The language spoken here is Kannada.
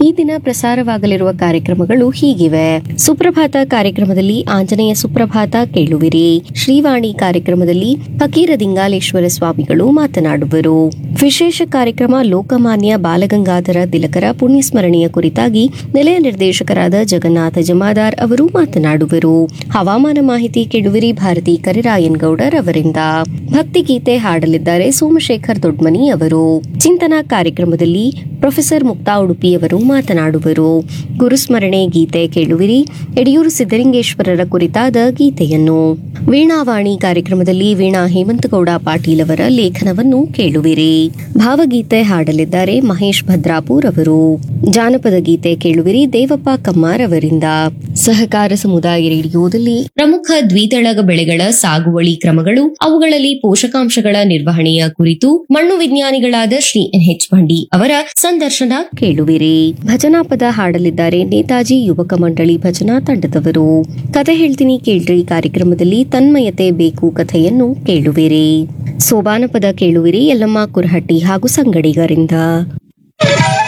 ಈ ದಿನ ಪ್ರಸಾರವಾಗಲಿರುವ ಕಾರ್ಯಕ್ರಮಗಳು ಹೀಗಿವೆ ಸುಪ್ರಭಾತ ಕಾರ್ಯಕ್ರಮದಲ್ಲಿ ಆಂಜನೇಯ ಸುಪ್ರಭಾತ ಕೇಳುವಿರಿ ಶ್ರೀವಾಣಿ ಕಾರ್ಯಕ್ರಮದಲ್ಲಿ ಫಕೀರ ದಿಂಗಾಲೇಶ್ವರ ಸ್ವಾಮಿಗಳು ಮಾತನಾಡುವರು ವಿಶೇಷ ಕಾರ್ಯಕ್ರಮ ಲೋಕಮಾನ್ಯ ಬಾಲಗಂಗಾಧರ ತಿಲಕರ ಪುಣ್ಯಸ್ಮರಣೆಯ ಕುರಿತಾಗಿ ನಿಲಯ ನಿರ್ದೇಶಕರಾದ ಜಗನ್ನಾಥ ಜಮಾದಾರ್ ಅವರು ಮಾತನಾಡುವರು ಹವಾಮಾನ ಮಾಹಿತಿ ಕೇಳುವಿರಿ ಭಾರತಿ ಕರಿರಾಯನ್ ಗೌಡರ್ ಅವರಿಂದ ಭಕ್ತಿಗೀತೆ ಹಾಡಲಿದ್ದಾರೆ ಸೋಮಶೇಖರ್ ದೊಡ್ಮನಿ ಅವರು ಚಿಂತನಾ ಕಾರ್ಯಕ್ರಮದಲ್ಲಿ ಪ್ರೊಫೆಸರ್ ಮುಕ್ತಾ ಉಡುಪಿಯವರು ಮಾತನಾಡುವರು ಗುರುಸ್ಮರಣೆ ಗೀತೆ ಕೇಳುವಿರಿ ಯಡಿಯೂರು ಸಿದ್ದಲಿಂಗೇಶ್ವರರ ಕುರಿತಾದ ಗೀತೆಯನ್ನು ವೀಣಾವಾಣಿ ಕಾರ್ಯಕ್ರಮದಲ್ಲಿ ವೀಣಾ ಹೇಮಂತಗೌಡ ಪಾಟೀಲ್ ಅವರ ಲೇಖನವನ್ನು ಕೇಳುವಿರಿ ಭಾವಗೀತೆ ಹಾಡಲಿದ್ದಾರೆ ಮಹೇಶ್ ಭದ್ರಾಪುರ್ ಅವರು ಜಾನಪದ ಗೀತೆ ಕೇಳುವಿರಿ ದೇವಪ್ಪ ಕಮ್ಮಾರ್ ಅವರಿಂದ ಸಹಕಾರ ಸಮುದಾಯ ರೇಡಿಯೋದಲ್ಲಿ ಪ್ರಮುಖ ದ್ವಿದಳ ಬೆಳೆಗಳ ಸಾಗುವಳಿ ಕ್ರಮಗಳು ಅವುಗಳಲ್ಲಿ ಪೋಷಕಾಂಶಗಳ ನಿರ್ವಹಣೆಯ ಕುರಿತು ಮಣ್ಣು ವಿಜ್ಞಾನಿಗಳಾದ ಶ್ರೀ ಎನ್ ಎಚ್ ಬಂಡಿ ಅವರ ಸಂದರ್ಶನ ಕೇಳುವಿರಿ ಭಜನಾ ಪದ ಹಾಡಲಿದ್ದಾರೆ ನೇತಾಜಿ ಯುವಕ ಮಂಡಳಿ ಭಜನಾ ತಂಡದವರು ಕತೆ ಹೇಳ್ತೀನಿ ಕೇಳ್ರಿ ಕಾರ್ಯಕ್ರಮದಲ್ಲಿ ತನ್ಮಯತೆ ಬೇಕು ಕಥೆಯನ್ನು ಕೇಳುವಿರಿ ಸೋಬಾನ ಪದ ಕೇಳುವಿರಿ ಯಲ್ಲಮ್ಮ ಕುರಹಟ್ಟಿ ಹಾಗೂ ಸಂಗಡಿಗರಿಂದ